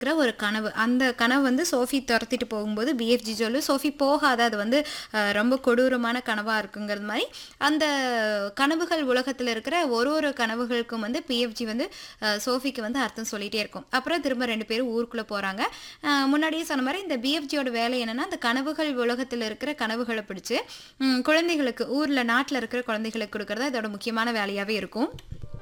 இருக்கிற ஒரு கனவு அந்த கனவு வந்து சோஃபி துரத்திட்டு போகும்போது பிஎஃப்ஜி சொல்லு சோஃபி போகாத அது வந்து அஹ், ரொம்ப கொடூரமான கனவாக இருக்குங்கிறது மாதிரி அந்த கனவுகள் உலகத்தில் இருக்கிற ஒரு ஒரு கனவுகளுக்கும் வந்து பிஎஃப்ஜி வந்து அஹ், சோஃபிக்கு வந்து அர்த்தம் சொல்லிகிட்டே இருக்கும் அப்புறம் திரும்ப ரெண்டு பேரும் ஊருக்குள்ளே போகிறாங்க முன்னாடியே சொன்ன மாதிரி இந்த பிஎஃப்ஜியோட வேலை என்னென்னா அந்த கனவுகள் உலகத்தில் இருக்கிற கனவுகளை பிடிச்சு ம், குழந்தைகளுக்கு ஊரில் நாட்டில் இருக்கிற குழந்தைகளுக்கு கொடுக்கறது இதோட முக்கியமான வேலையாகவே இருக்கும்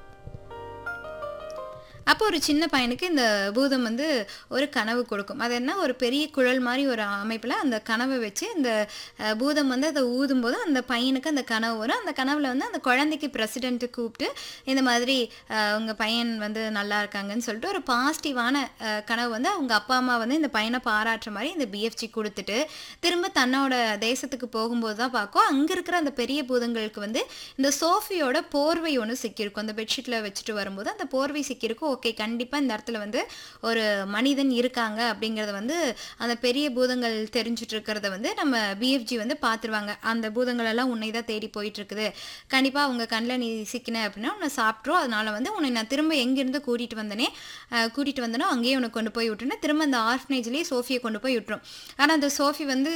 அப்போ ஒரு சின்ன பையனுக்கு இந்த பூதம் வந்து ஒரு கனவு கொடுக்கும் அது என்ன ஒரு பெரிய குழல் மாதிரி ஒரு அமைப்பில் அந்த கனவை வச்சு இந்த அஹ், பூதம் வந்து அதை ஊதும்போது அந்த பையனுக்கு அந்த கனவு வரும் அந்த கனவுல வந்து அந்த குழந்தைக்கு பிரசிடென்ட்டு கூப்பிட்டு இந்த மாதிரி அஹ், உங்க பையன் வந்து நல்லா இருக்காங்கன்னு சொல்லிட்டு ஒரு பாசிட்டிவான கனவு வந்து அவங்க அப்பா அம்மா வந்து இந்த பையனை பாராட்டுற மாதிரி இந்த பிஎஃப்ஜி கொடுத்துட்டு திரும்ப தன்னோட தேசத்துக்கு போகும்போது தான் பார்க்கும் அங்கே இருக்கிற அந்த பெரிய பூதங்களுக்கு வந்து இந்த சோஃபியோட போர்வை ஒன்று சிக்கியிருக்கும் அந்த பெட்ஷீட்டில் வச்சுட்டு வரும்போது அந்த போர்வை சிக்கியிருக்கும் ஓகே கண்டிப்பாக இந்த இடத்துல வந்து ஒரு மனிதன் இருக்காங்க அப்படிங்கிறத வந்து அந்த பெரிய பூதங்கள் தெரிஞ்சுட்டு இருக்கிறத வந்து நம்ம பிஎஃப்ஜி வந்து பார்த்துருவாங்க அந்த பூதங்கள் எல்லாம் உன்னை தான் தேடி போயிட்டு இருக்குது கண்டிப்பாக அவங்க கண்ணில் நீ சிக்கின அப்படின்னா உன்னை சாப்பிட்றோம் அதனால வந்து உன்னை நான் திரும்ப எங்கேருந்து கூட்டிகிட்டு வந்தனே அஹ், கூட்டிகிட்டு வந்தனோ அங்கேயே உன்னை கொண்டு போய் விட்டுருன்னு திரும்ப அந்த ஆர்ஃபனேஜ்லேயே சோஃபியை கொண்டு போய் விட்டுரும் ஆனால் அந்த சோஃபி வந்து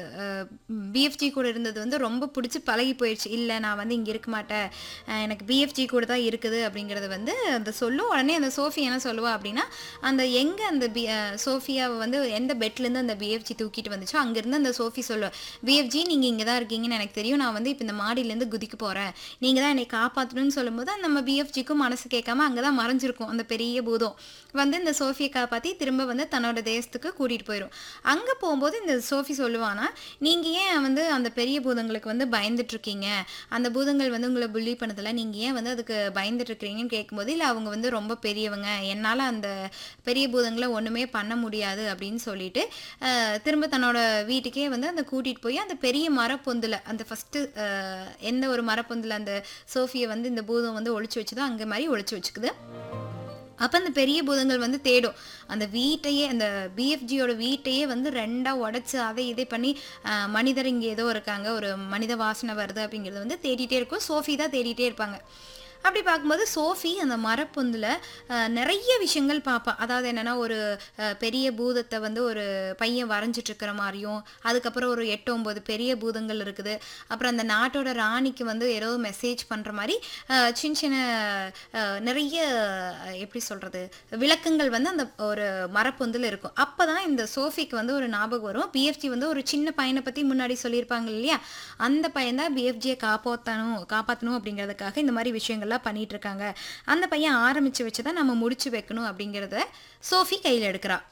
பிஎஃப்ஜி கூட இருந்தது வந்து ரொம்ப பிடிச்சி பழகி போயிடுச்சு இல்லை நான் வந்து இங்கே இருக்க மாட்டேன் அஹ் எனக்கு பிஎஃப்ஜி கூட தான் இருக்குது அப்படிங்கிறது வந்து அந்த சொல்லும் உடனே அந்த சோஃபி என்ன சொல்லுவா அப்படின்னா அந்த எங்கே அந்த பி சோஃபியாவை வந்து எந்த பெட்லேருந்து அந்த பிஎஃப்ஜி தூக்கிட்டு வந்துச்சோ அங்கேருந்து அந்த சோஃபி சொல்லுவா பிஎஃப்ஜி நீங்கள் இங்கே தான் இருக்கீங்கன்னு எனக்கு தெரியும் நான் வந்து இப்போ இந்த மாடியிலேருந்து குதிக்க போகிறேன் நீங்கள் தான் என்னை காப்பாற்றணும்னு சொல்லும்போது நம்ம பிஎஃப்ஜிக்கும் மனசு கேட்காம அங்கே தான் மறைஞ்சிருக்கும் அந்த பெரிய பூதம் வந்து இந்த சோஃபியை காப்பாற்றி திரும்ப வந்து தன்னோட தேசத்துக்கு கூட்டிகிட்டு போயிடும் அங்கே போகும்போது இந்த சோஃபி சொல்லுவானா நீங்கள் ஏன் வந்து அந்த பெரிய பூதங்களுக்கு வந்து பயந்துட்டு இருக்கீங்க அந்த பூதங்கள் வந்து உங்களை புள்ளி பண்ணதில்ல நீங்கள் ஏன் வந்து அதுக்கு பயந்துட்டு இருக்கிறீங்கன்னு கேட்கும்போது இல்லை அவங்க வந்து ரொம்ப பெரியவங்க என்னால் அந்த பெரிய பூதங்களை ஒன்றுமே பண்ண முடியாது அப்படின்னு சொல்லிட்டு அஹ், திரும்ப தன்னோட வீட்டுக்கே வந்து அந்த கூட்டிகிட்டு போய் அந்த பெரிய மரப்பொந்தில் அந்த ஃபஸ்ட்டு எந்த ஒரு மரப்பொந்தில் அந்த சோஃபியை வந்து இந்த பூதம் வந்து ஒளிச்சு வச்சுதோ அங்கே மாதிரி ஒளிச்சு வச்சுக்குது அப்போ அந்த பெரிய பூதங்கள் வந்து தேடும் அந்த வீட்டையே அந்த பிஎஃப்ஜியோட வீட்டையே வந்து ரெண்டாக உடச்சி அதை இதை பண்ணி அஹ், மனிதர் இங்கே ஏதோ இருக்காங்க ஒரு மனித வாசனை வருது அப்படிங்கிறது வந்து தேடிட்டே இருக்கும் சோஃபி தான் தேடிட்டே இருப்பாங்க அப்படி பார்க்கும்போது சோஃபி அந்த மரப்பொந்தில் நிறைய விஷயங்கள் பார்ப்பா அதாவது என்னென்னா ஒரு அஹ், பெரிய பூதத்தை வந்து ஒரு பையன் வரைஞ்சிட்டு இருக்கிற மாதிரியும் அதுக்கப்புறம் ஒரு எட்டு ஒம்பது பெரிய பூதங்கள் இருக்குது அப்புறம் அந்த நாட்டோட ராணிக்கு வந்து ஏதோ மெசேஜ் பண்ணுற மாதிரி அஹ், சின்ன சின்ன அஹ், நிறைய அஹ், எப்படி சொல்கிறது விளக்கங்கள் வந்து அந்த ஒரு மரப்பொந்தில் இருக்கும் அப்போ தான் இந்த சோஃபிக்கு வந்து ஒரு ஞாபகம் வரும் பிஎஃப்ஜி வந்து ஒரு சின்ன பையனை பற்றி முன்னாடி சொல்லியிருப்பாங்க இல்லையா அந்த பையன் தான் பிஎஃப்ஜியை காப்பாற்றணும் காப்பாற்றணும் அப்படிங்கிறதுக்காக இந்த மாதிரி விஷயங்கள்லாம் பண்ணிட்டு இருக்காங்க அந்த பையன் ஆரம்பித்து வச்சு தான் நம்ம முடிச்சு வைக்கணும் அப்படிங்கிறத சோஃபி கையில் எடுக்கிறா